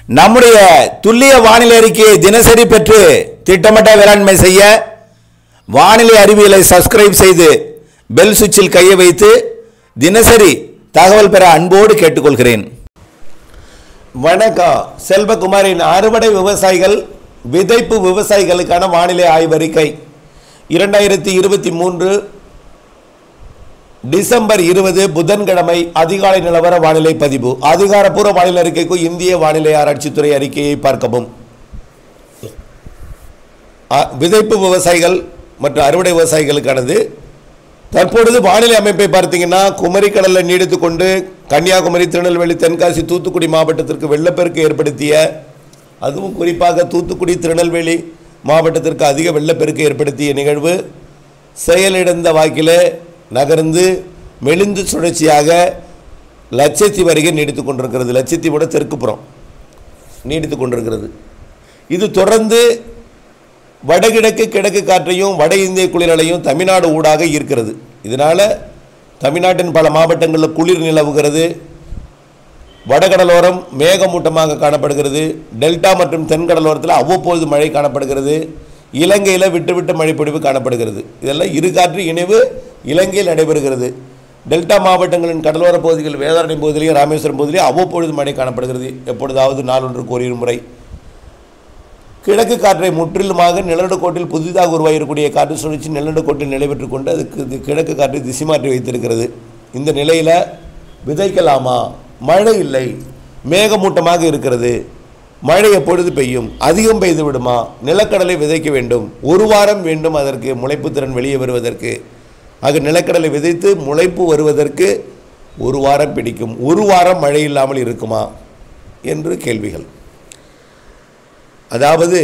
நம்முடைய துல்லிய வானிலை அறிக்கையை தினசரி பெற்று திட்டமிட்ட வேளாண்மை செய்ய வானிலை அறிவியலை சப்ஸ்கிரைப் செய்து பெல் சுவிட்சில் கையை வைத்து தினசரி தகவல் பெற அன்போடு கேட்டுக்கொள்கிறேன் வணக்கம் செல்வகுமாரின் அறுவடை விவசாயிகள் விதைப்பு விவசாயிகளுக்கான வானிலை ஆய்வறிக்கை இரண்டாயிரத்தி இருபத்தி மூன்று டிசம்பர் இருபது புதன்கிழமை அதிகாலை நிலவர வானிலை பதிவு அதிகாரப்பூர்வ வானிலை அறிக்கைக்கு இந்திய வானிலை ஆராய்ச்சித்துறை அறிக்கையை பார்க்கவும் அ- விதைப்பு விவசாயிகள் மற்றும் அறுவடை விவசாயிகளுக்கானது தற்பொழுது வானிலை அமைப்பை பார்த்தீங்கன்னா குமரி கடலில் நீடித்து கொண்டு கன்னியாகுமரி திருநெல்வேலி தென்காசி தூத்துக்குடி மாவட்டத்திற்கு வெள்ளப்பெருக்கு ஏற்படுத்திய அதுவும் குறிப்பாக தூத்துக்குடி திருநெல்வேலி மாவட்டத்திற்கு அதிக வெள்ளப்பெருக்கு ஏற்படுத்திய நிகழ்வு செயலிழந்த வாக்கிலே நகர்ந்து மெலிந்து சுழற்சியாக லட்சத்தீவு அருகே நீடித்து கொண்டிருக்கிறது லட்சத்தீவோட தெற்குப்புறம் நீடித்து கொண்டிருக்கிறது இது தொடர்ந்து வடகிழக்கு கிழக்கு காற்றையும் வட இந்திய குளிரலையும் தமிழ்நாடு ஊடாக ஈர்க்கிறது இதனால் தமிழ்நாட்டின் பல மாவட்டங்களில் குளிர் நிலவுகிறது வடகடலோரம் மேகமூட்டமாக காணப்படுகிறது டெல்டா மற்றும் தென்கடலோரத்தில் அவ்வப்பொழுது மழை காணப்படுகிறது இலங்கையில் விட்டு விட்டு மழை பொழிவு காணப்படுகிறது இதெல்லாம் இரு காற்று இணைவு இலங்கையில் நடைபெறுகிறது டெல்டா மாவட்டங்களின் கடலோர பகுதிகள் வேதாரண்யம் பகுதியிலையும் ராமேஸ்வரம் பகுதியிலையும் அவ்வப்பொழுது மழை காணப்படுகிறது எப்பொழுதாவது நாளொன்றுக்கு ஒரு முறை கிழக்கு காற்றை முற்றிலுமாக நிலநடுக்கோட்டில் புதிதாக உருவாகியிருக்கக்கூடிய காற்று சுழற்சி நிலநடுக்கோட்டில் நிலை பெற்றுக் கொண்டு அதுக்கு இது கிழக்கு காற்றை திசை மாற்றி வைத்திருக்கிறது இந்த நிலையில் விதைக்கலாமா மழை இல்லை மேகமூட்டமாக இருக்கிறது மழை எப்பொழுது பெய்யும் அதிகம் பெய்து விடுமா நிலக்கடலை விதைக்க வேண்டும் ஒரு வாரம் வேண்டும் அதற்கு முளைப்பு திறன் வெளியே வருவதற்கு ஆக நிலக்கடலை விதைத்து முளைப்பு வருவதற்கு ஒரு வாரம் பிடிக்கும் ஒரு வாரம் மழை இல்லாமல் இருக்குமா என்று கேள்விகள் அதாவது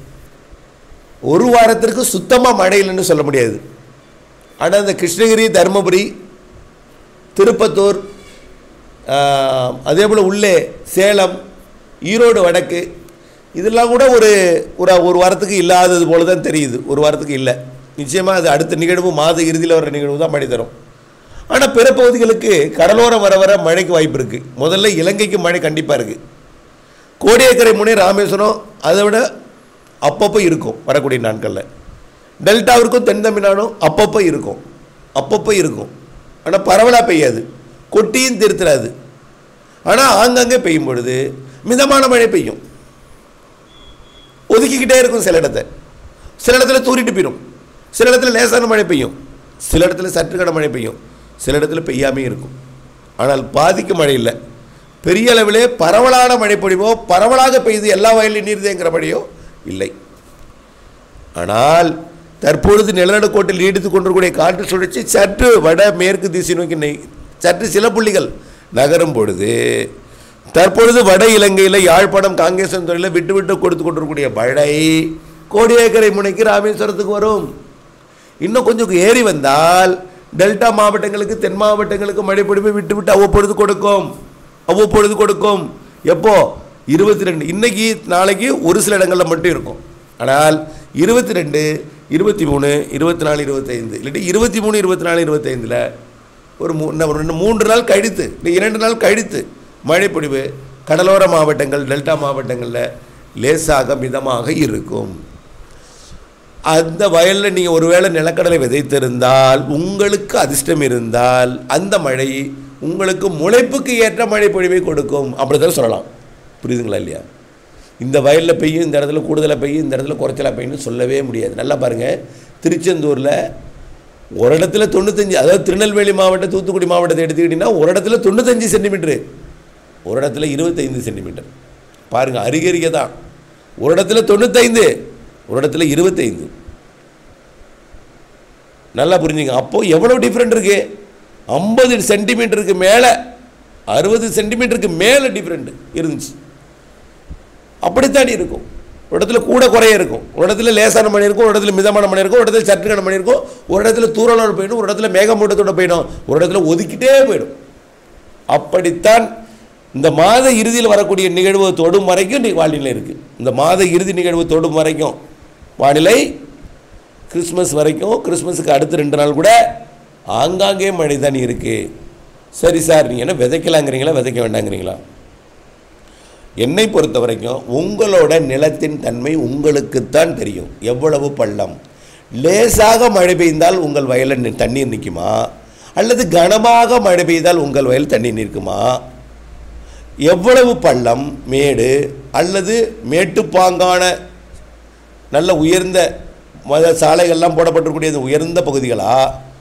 ஒரு வாரத்திற்கு சுத்தமாக மழை இல்லைன்னு சொல்ல முடியாது ஆனால் இந்த கிருஷ்ணகிரி தருமபுரி திருப்பத்தூர் ஆஹ், அதே போல் உள்ளே சேலம் ஈரோடு வடக்கு இதெல்லாம் கூட ஒரு ஒரு ஒரு வாரத்துக்கு இல்லாதது போல தான் தெரியுது ஒரு வாரத்துக்கு இல்லை நிச்சயமாக அது அடுத்த நிகழ்வு மாத இறுதியில் வர நிகழ்வு தான் மழை தரும் ஆனால் பிற பகுதிகளுக்கு கடலோரம் வர வர மழைக்கு வாய்ப்பு இருக்குது முதல்ல இலங்கைக்கு மழை கண்டிப்பாக இருக்குது கோடியக்கரை முனை ராமேஸ்வரம் அதை விட அப்பப்போ இருக்கும் வரக்கூடிய நாட்களில் டெல்டாவிற்கும் தென் தமிழ்நாடும் அப்பப்போ இருக்கும் அப்பப்போ இருக்கும் ஆனால் பரவலாக பெய்யாது கொட்டியும் திருத்துறாது ஆனால் ஆங்காங்கே பெய்யும் பொழுது மிதமான மழை பெய்யும் ஒதுக்கிக்கிட்டே இருக்கும் சில இடத்த சில இடத்துல தூரிட்டு போயிடும் சில இடத்துல லேசான மழை பெய்யும் சில இடத்துல சற்றுக்கட மழை பெய்யும் சில இடத்துல பெய்யாமே இருக்கும் ஆனால் பாதிக்கு மழை இல்லை பெரிய அளவிலே பரவலான மழை பொழிவோ பரவலாக பெய்து எல்லா வயலிலும் நீர் தேங்குற மழையோ இல்லை ஆனால் தற்பொழுது நிலநடுக்கோட்டில் நீடித்துக் கொண்டிருக்கூடிய காற்று சுழற்சி சற்று வட மேற்கு திசை நோக்கி நெய் சற்று சில புள்ளிகள் நகரும் பொழுது தற்பொழுது வட இலங்கையில் யாழ்ப்பாணம் காங்கேசன் துறையில் விட்டு விட்டு கொடுத்து கொண்டிருக்கக்கூடிய மழை கோடியக்கரை முனைக்கு ராமேஸ்வரத்துக்கு வரும் இன்னும் கொஞ்சம் ஏறி வந்தால் டெல்டா மாவட்டங்களுக்கு தென் மாவட்டங்களுக்கு மழை பொழிவு விட்டு விட்டு அவ்வப்பொழுது கொடுக்கும் அவ்வப்பொழுது கொடுக்கும் எப்போ இருபத்தி ரெண்டு இன்னைக்கு நாளைக்கு ஒரு சில இடங்களில் மட்டும் இருக்கும் ஆனால் இருபத்தி ரெண்டு இருபத்தி மூணு இருபத்தி நாலு இருபத்தைந்து இல்லாட்டி இருபத்தி மூணு இருபத்தி நாலு இருபத்தைந்தில் ஒரு மூ இன்னும் ஒரு ரெண்டு மூன்று நாள் கழித்து இல்லை இரண்டு நாள் கழித்து மழைப்பொழிவு கடலோர மாவட்டங்கள் டெல்டா மாவட்டங்களில் லேசாக மிதமாக இருக்கும் அந்த வயலில் நீங்கள் ஒருவேளை நிலக்கடலை விதைத்திருந்தால் உங்களுக்கு அதிர்ஷ்டம் இருந்தால் அந்த மழை உங்களுக்கு முளைப்புக்கு ஏற்ற மழை பொழிவை கொடுக்கும் அப்படி தான் சொல்லலாம் புரியுதுங்களா இல்லையா இந்த வயலில் பெய்யும் இந்த இடத்துல கூடுதலாக பெய்யும் இந்த இடத்துல குறைச்சலாக பெய்யும்னு சொல்லவே முடியாது நல்லா பாருங்கள் திருச்செந்தூரில் ஒரு இடத்துல தொண்ணூத்தஞ்சு அதாவது திருநெல்வேலி மாவட்டம் தூத்துக்குடி மாவட்டத்தை எடுத்துக்கிட்டிங்கன்னா ஒரு இடத்துல தொண்ணூத்தஞ்சு சென்டிமீட்ரு ஒரு இடத்துல இருபத்தைந்து சென்டிமீட்டர் பாருங்கள் அருகருகே தான் ஒரு இடத்துல தொண்ணூத்தைந்து ஒரு இடத்துல இருபத்தைந்து நல்லா புரிஞ்சுங்க அப்போது எவ்வளோ டிஃப்ரெண்ட் இருக்கு ஐம்பது சென்டிமீட்டருக்கு மேலே அறுபது சென்டிமீட்டருக்கு மேலே டிஃப்ரெண்ட் இருந்துச்சு அப்படித்தான் இருக்கும் ஒரு இடத்துல கூட குறைய இருக்கும் ஒரு இடத்துல லேசான மணி இருக்கும் ஒரு இடத்துல மிதமான மணி இருக்கும் ஒரு இடத்துல சற்றுக்கான மணி இருக்கும் ஒரு இடத்துல தூரலோடு போயிடும் ஒரு இடத்துல மேகமூட்டத்தோட போயிடும் ஒரு இடத்துல ஒதுக்கிட்டே போயிடும் அப்படித்தான் இந்த மாத இறுதியில் வரக்கூடிய நிகழ்வு தொடும் வரைக்கும் நீ வானிலை இருக்குது இந்த மாத இறுதி நிகழ்வு தொடும் வரைக்கும் வானிலை கிறிஸ்மஸ் வரைக்கும் கிறிஸ்மஸுக்கு அடுத்த ரெண்டு நாள் கூட ஆங்காங்கே மழை தான் இருக்குது சரி சார் நீங்கள் என்ன விதைக்கலாங்கிறீங்களா விதைக்க வேண்டாங்கிறீங்களா என்னை பொறுத்த வரைக்கும் உங்களோட நிலத்தின் தன்மை உங்களுக்குத்தான் தெரியும் எவ்வளவு பள்ளம் லேசாக மழை பெய்ந்தால் உங்கள் வயலில் நி- தண்ணீர் நிற்குமா அல்லது கனமாக மழை பெய்தால் உங்கள் வயல் தண்ணீர் நிற்குமா எவ்வளவு பள்ளம் மேடு அல்லது மேட்டுப்பாங்கான நல்ல உயர்ந்த மத சாலைகள்லாம் போடப்பட்டிருக்கக்கூடிய அந்த உயர்ந்த பகுதிகளா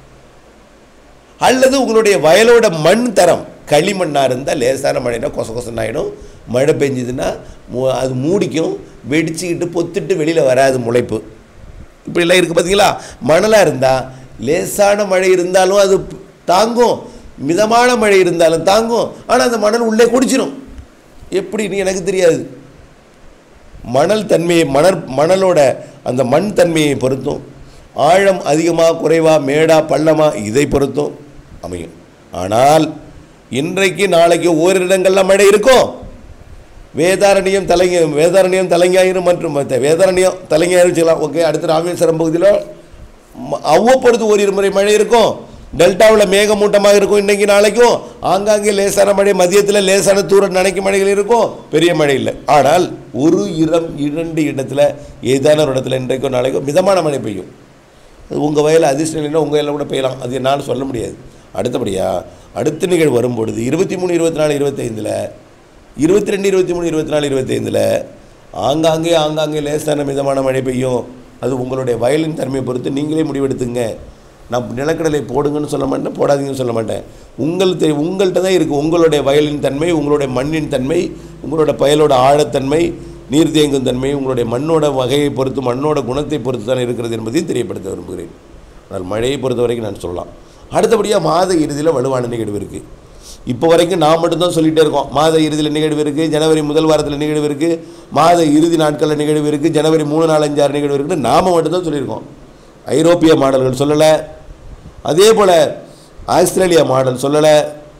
அல்லது உங்களுடைய வயலோட மண் தரம் களிமண்ணாக இருந்தால் லேசான மழைனா கொச கொசன்னு ஆகிடும் மழை பெஞ்சதுன்னா மு- அது மூடிக்கும் வெடிச்சுக்கிட்டு பொத்துட்டு வெளியில் வராது முளைப்பு இப்படிலாம் இருக்குது பார்த்தீங்களா மணலாக இருந்தால் லேசான மழை இருந்தாலும் அது தாங்கும் மிதமான மழை இருந்தாலும் தாங்கும் ஆனால் அந்த மணல் உள்ளே குடிச்சிடும் எப்படின்னு எனக்கு தெரியாது மணல் தன்மையை மணல் மணலோட அந்த மண் தன்மையை பொறுத்தும் ஆழம் அதிகமாக குறைவா மேடா பள்ளமா இதை பொறுத்தும் அமையும் ஆனால் இன்றைக்கு நாளைக்கு ஓரிரு இடங்கள்ல மழை இருக்கும் வேதாரண்யம் தலைங்க வேதாரண்யம் தலைஞாயிறு மற்றும் மத்த வேதாரண்யம் தலைஞாயிறு வச்சுக்கலாம் ஓகே அடுத்து ராமேஸ்வரம் பகுதியில் ம- அவ்வப்பொழுது ஓரிரு முறை மழை இருக்கும் டெல்டாவில் மேகமூட்டமாக இருக்கும் இன்னைக்கு நாளைக்கும் ஆங்காங்கே லேசான மழை மதியத்தில் லேசான தூர நனைக்கும் மழைகள் இருக்கும் பெரிய மழை இல்லை ஆனால் ஒரு இடம் இரண்டு இடத்துல ஏதான ஒரு இடத்துல இன்றைக்கோ நாளைக்கோ மிதமான மழை பெய்யும் அது உங்கள் வயலில் அதிர்ஷ்டம் இல்லைன்னா உங்கள் வயலில் கூட பெய்யலாம் அது என்னால் சொல்ல முடியாது அடுத்தபடியா அடுத்த நிகழ்வு வரும்பொழுது இருபத்தி மூணு இருபத்தி நாலு இருபத்தைந்தில் இருபத்தி ரெண்டு இருபத்தி மூணு இருபத்தி நாலு இருபத்தைந்தில் ஆங்காங்கே ஆங்காங்கே லேசான மிதமான மழை பெய்யும் அது உங்களுடைய வயலின் தன்மையை பொறுத்து நீங்களே முடிவெடுத்துங்க நான் நிலக்கடலை போடுங்கன்னு சொல்ல மாட்டேன் போடாதீங்கன்னு சொல்ல மாட்டேன் உங்கள் தெ உங்கள்கிட்ட தான் இருக்குது உங்களுடைய வயலின் தன்மை உங்களுடைய மண்ணின் தன்மை உங்களோட பயலோட ஆழத்தன்மை நீர் தேங்கும் தன்மை உங்களுடைய மண்ணோட வகையை பொறுத்து மண்ணோட குணத்தை பொறுத்து தான் இருக்கிறது என்பதையும் தெரியப்படுத்த விரும்புகிறேன் ஆனால் மழையை பொறுத்த வரைக்கும் நான் சொல்லலாம் அடுத்தபடியாக மாத இறுதியில் வலுவான நிகழ்வு இருக்குது இப்போ வரைக்கும் நான் மட்டும்தான் சொல்லிகிட்டே இருக்கோம் மாத இறுதியில் நிகழ்வு இருக்குது ஜனவரி முதல் வாரத்தில் நிகழ்வு இருக்குது மாத இறுதி நாட்களில் நிகழ்வு இருக்குது ஜனவரி மூணு நாலு அஞ்சு ஆறு நிகழ்வு இருக்குன்னு நாம் மட்டும்தான் சொல்லியிருக்கோம் ஐரோப்பிய மாடல்கள் சொல்லலை அதே போல் ஆஸ்திரேலியா மாடல் சொல்லலை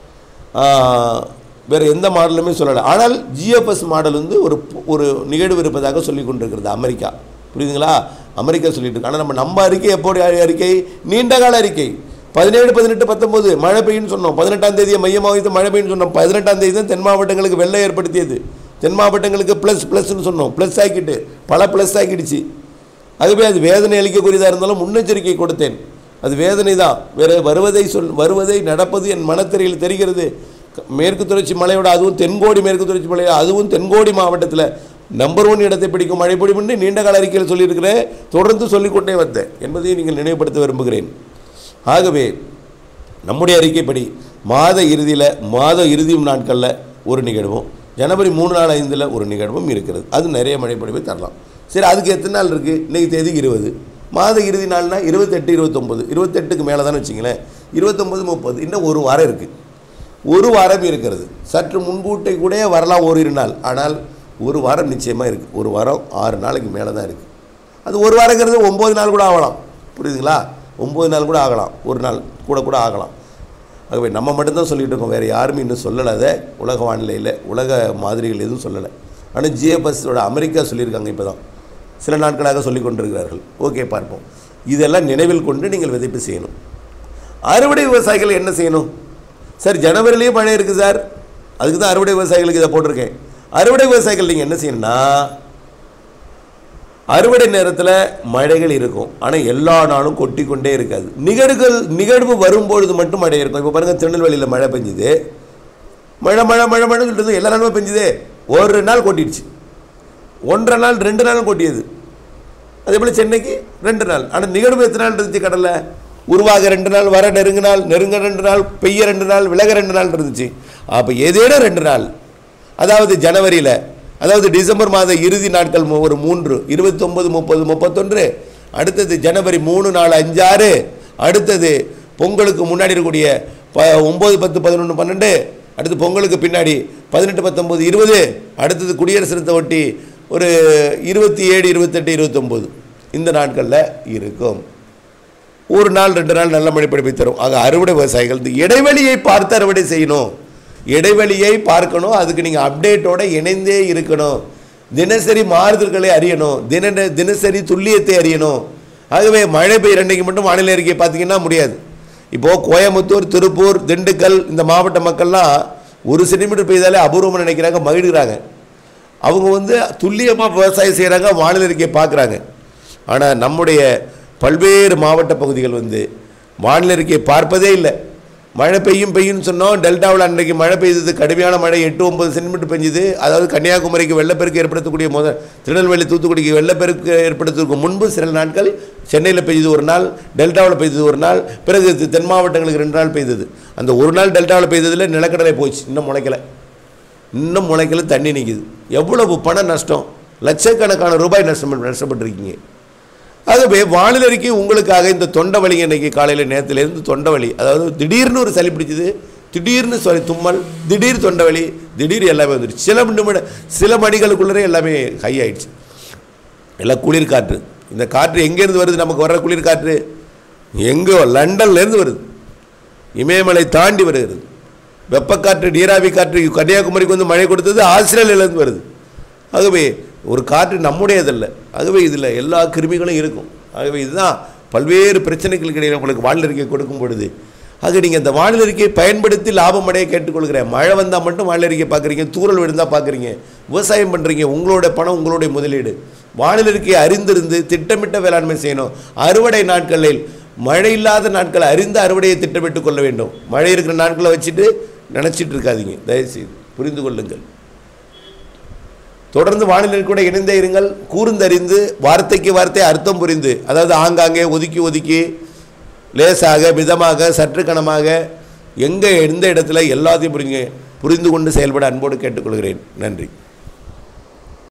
வேறு எந்த மாடலுமே சொல்லலை ஆனால் ஜிஎஃப்எஸ் மாடல் வந்து ஒரு ஒரு நிகழ்வு இருப்பதாக சொல்லி கொண்டிருக்கிறது அமெரிக்கா புரியுதுங்களா அமெரிக்கா சொல்லிட்டு இருக்கு ஆனால் நம்ம நம்ம அறிக்கை எப்போது அறிக்கை நீண்ட கால அறிக்கை பதினேழு பதினெட்டு பத்தொம்போது மழை பெய்யும்னு சொன்னோம் பதினெட்டாம் தேதியை மையமாக வைத்து மழை பெய்யும்னு சொன்னோம் பதினெட்டாம் தேதி தான் தென் மாவட்டங்களுக்கு வெள்ளை ஏற்படுத்தியது தென் மாவட்டங்களுக்கு ப்ளஸ் ப்ளஸ்ன்னு சொன்னோம் ப்ளஸ் ஆக்கிட்டு பல ப்ளஸ் ஆக்கிடுச்சு ஆகவே அது வேதனை அளிக்கக்கூடியதாக இருந்தாலும் முன்னெச்சரிக்கை கொடுத்தேன் அது வேதனை தான் வேறு வருவதை சொல் வருவதை நடப்பது என் மனத்திரையில் தெரிகிறது க- மேற்கு தொடர்ச்சி மலையோட அதுவும் தென்கோடி மேற்கு தொடர்ச்சி மலை அதுவும் தென்கோடி மாவட்டத்தில் நம்பர் ஒன் இடத்தை பிடிக்கும் மழை பொழிவுன்னு நீண்ட கால அறிக்கையில் சொல்லியிருக்கிறேன் தொடர்ந்து சொல்லிக்கொண்டே வந்தேன் என்பதையும் நீங்கள் நினைவுபடுத்த விரும்புகிறேன் ஆகவே நம்முடைய அறிக்கைப்படி மாத இறுதியில் மாத இறுதி நாட்களில் ஒரு நிகழ்வும் ஜனவரி மூணு நாள் ஐந்தில் ஒரு நிகழ்வும் இருக்கிறது அது நிறைய மழைப்பொழிவை தரலாம் சரி அதுக்கு எத்தனை நாள் இருக்குது இன்றைக்கி தேதி இருபது மாத இறுதி நாள்னா இருபத்தெட்டு இருபத்தொம்பது இருபத்தெட்டுக்கு மேலே தானே வச்சிங்களேன் இருபத்தொம்பது முப்பது இன்னும் ஒரு வாரம் இருக்குது ஒரு வாரம் இருக்கிறது சற்று முன்கூட்டை கூட வரலாம் ஓரிரு நாள் ஆனால் ஒரு வாரம் நிச்சயமாக இருக்குது ஒரு வாரம் ஆறு நாளைக்கு மேலே தான் இருக்குது அது ஒரு வாரங்கிறது ஒம்பது நாள் கூட ஆகலாம் புரியுதுங்களா ஒம்பது நாள் கூட ஆகலாம் ஒரு நாள் கூட கூட ஆகலாம் ஆகவே நம்ம மட்டும்தான் சொல்லிகிட்டு இருக்கோம் வேறு யாருமே இன்னும் சொல்லலை அதை உலக வானிலையில் உலக மாதிரிகள் எதுவும் சொல்லலை ஆனால் ஜிஎஃப்எஸோட அமெரிக்கா சொல்லியிருக்காங்க இப்போ தான் சில நாட்களாக சொல்லிக் கொண்டிருக்கிறார்கள் ஓகே பார்ப்போம் இதெல்லாம் நினைவில் கொண்டு நீங்கள் விதைப்பு செய்யணும் அறுவடை விவசாயிகள் என்ன செய்யணும் சார் ஜனவரிலேயே மழை இருக்குது சார் அதுக்கு தான் அறுவடை விவசாயிகளுக்கு இதை போட்டிருக்கேன் அறுவடை விவசாயிகள் நீங்கள் என்ன செய்யணும்னா அறுவடை நேரத்தில் மழைகள் இருக்கும் ஆனால் எல்லா நாளும் கொட்டி கொண்டே இருக்காது நிகழ்வுகள் நிகழ்வு வரும்பொழுது மட்டும் மழை இருக்கும் இப்போ பாருங்கள் திருநெல்வேலியில் மழை பெஞ்சுது மழை மழை மழை மழை சொல்லிட்டு எல்லா நாளுமே பெஞ்சுதே ஒரு நாள் கொட்டிடுச்சு ஒன்றரை நாள் ரெண்டு நாள் கொட்டியது அதே போல் சென்னைக்கு ரெண்டு நாள் ஆனால் நிகழ்வு எத்தனை நாள் இருந்துச்சு கடலில் உருவாக ரெண்டு நாள் வர நெருங்க நாள் நெருங்க ரெண்டு நாள் பெய்ய ரெண்டு நாள் விலக ரெண்டு நாள் இருந்துச்சு அப்போ ஏதேனும் ரெண்டு நாள் அதாவது ஜனவரியில் அதாவது டிசம்பர் மாத இறுதி நாட்கள் மு- ஒரு மூன்று இருபத்தொம்பது முப்பது முப்பத்தொன்று அடுத்தது ஜனவரி மூணு நாலு அஞ்சாறு அடுத்தது பொங்கலுக்கு முன்னாடி இருக்கக்கூடிய ப ஒம்பது பத்து பதினொன்று பன்னெண்டு அடுத்து பொங்கலுக்கு பின்னாடி பதினெட்டு பத்தொம்பது இருபது அடுத்தது குடியரசு தினத்தை ஒட்டி ஒரு இருபத்தி ஏழு இருபத்தெட்டு இருபத்தொம்போது இந்த நாட்களில் இருக்கும் ஒரு நாள் ரெண்டு நாள் நல்ல மழை பிடிப்பை தரும் ஆக அறுவடை விவசாயிகள் இந்த இடைவெளியை பார்த்து அறுவடை செய்யணும் இடைவெளியை பார்க்கணும் அதுக்கு நீங்கள் அப்டேட்டோட இணைந்தே இருக்கணும் தினசரி மாறுதல்களை அறியணும் தின தினசரி துல்லியத்தை அறியணும் ஆகவே மழை பெய்யுற அன்னைக்கு மட்டும் வானிலை அறிக்கையை பார்த்தீங்கன்னா முடியாது இப்போது கோயம்புத்தூர் திருப்பூர் திண்டுக்கல் இந்த மாவட்ட மக்கள்லாம் ஒரு சென்டிமீட்டர் பெய்தாலே அபூர்வமாக நினைக்கிறாங்க மகிழ்கிறாங்க அவங்க வந்து துல்லியமாக விவசாயம் செய்கிறாங்க வானிலை அறிக்கையை பார்க்குறாங்க ஆனால் நம்முடைய பல்வேறு மாவட்ட பகுதிகள் வந்து வானிலை அறிக்கையை பார்ப்பதே இல்லை மழை பெய்யும் பெய்யும்னு சொன்னோம் டெல்டாவில் அன்றைக்கு மழை பெய்தது கடுமையான மழை எட்டு ஒன்பது சென்டிமீட்டர் பெஞ்சுது அதாவது கன்னியாகுமரிக்கு வெள்ளப்பெருக்கு ஏற்படுத்தக்கூடிய முத திருநெல்வேலி தூத்துக்குடிக்கு வெள்ளப்பெருக்கு ஏற்படுத்துவதற்கு முன்பு சில நாட்கள் சென்னையில் பெய்தது ஒரு நாள் டெல்டாவில் பெய்தது ஒரு நாள் பிறகு இது தென் மாவட்டங்களுக்கு ரெண்டு நாள் பெய்தது அந்த ஒரு நாள் டெல்டாவில் பெய்ததில் நிலக்கடலை போச்சு இன்னும் முளைக்கலை இன்னும் முளைக்கல தண்ணி நிற்கிது எவ்வளவு பண நஷ்டம் லட்சக்கணக்கான ரூபாய் நஷ்டம் நஷ்டப்பட்டிருக்கீங்க ஆகவே வானிலை அறிக்கை உங்களுக்காக இந்த தொண்டை வலி இன்னைக்கு காலையில் நேரத்துலேருந்து தொண்டை வலி அதாவது திடீர்னு ஒரு சளி பிடிச்சது திடீர்னு சொல்லி தும்மல் திடீர் தொண்டை வலி திடீர் எல்லாமே வந்துருச்சு சில நிமிட சில மணிகளுக்குள்ளே எல்லாமே ஹை ஆயிடுச்சு எல்லாம் குளிர் காற்று இந்த காற்று எங்கேருந்து வருது நமக்கு வர்ற குளிர் காற்று எங்கோ லண்டன்லேருந்து வருது இமயமலை தாண்டி வருகிறது வெப்பக்காற்று நீராவி காற்று கன்னியாகுமரிக்கு வந்து மழை கொடுத்தது ஆஸ்திரேலியாவிலேருந்து வருது ஆகவே ஒரு காற்று நம்முடையதல்ல ஆகவே இதில் எல்லா கிருமிகளும் இருக்கும் ஆகவே இதுதான் பல்வேறு பிரச்சனைகளுக்கு இடையே உங்களுக்கு வானிலை அறிக்கை கொடுக்கும் பொழுது ஆக நீங்கள் இந்த வானிலை அறிக்கையை பயன்படுத்தி லாபம் அடைய கேட்டுக்கொள்கிறேன் மழை வந்தால் மட்டும் வானிலை அறிக்கை பார்க்குறீங்க தூறல் விழுந்தால் பார்க்குறீங்க விவசாயம் பண்ணுறீங்க உங்களோட பணம் உங்களுடைய முதலீடு வானிலை அறிக்கையை அறிந்திருந்து திட்டமிட்ட வேளாண்மை செய்யணும் அறுவடை நாட்களில் மழை இல்லாத நாட்களை அறிந்து அறுவடையை திட்டமிட்டு கொள்ள வேண்டும் மழை இருக்கிற நாட்களை வச்சுட்டு நினச்சிட்டு இருக்காதீங்க தயவுசெய்து புரிந்து கொள்ளுங்கள் தொடர்ந்து வானிலை கூட இணைந்தே இருங்கள் கூர்ந்தறிந்து வார்த்தைக்கு வார்த்தை அர்த்தம் புரிந்து அதாவது ஆங்காங்கே ஒதுக்கி ஒதுக்கி லேசாக மிதமாக சற்று கனமாக எங்கே எந்த இடத்துல எல்லாத்தையும் புரிங்க புரிந்து கொண்டு செயல்பட அன்போடு கேட்டுக்கொள்கிறேன் நன்றி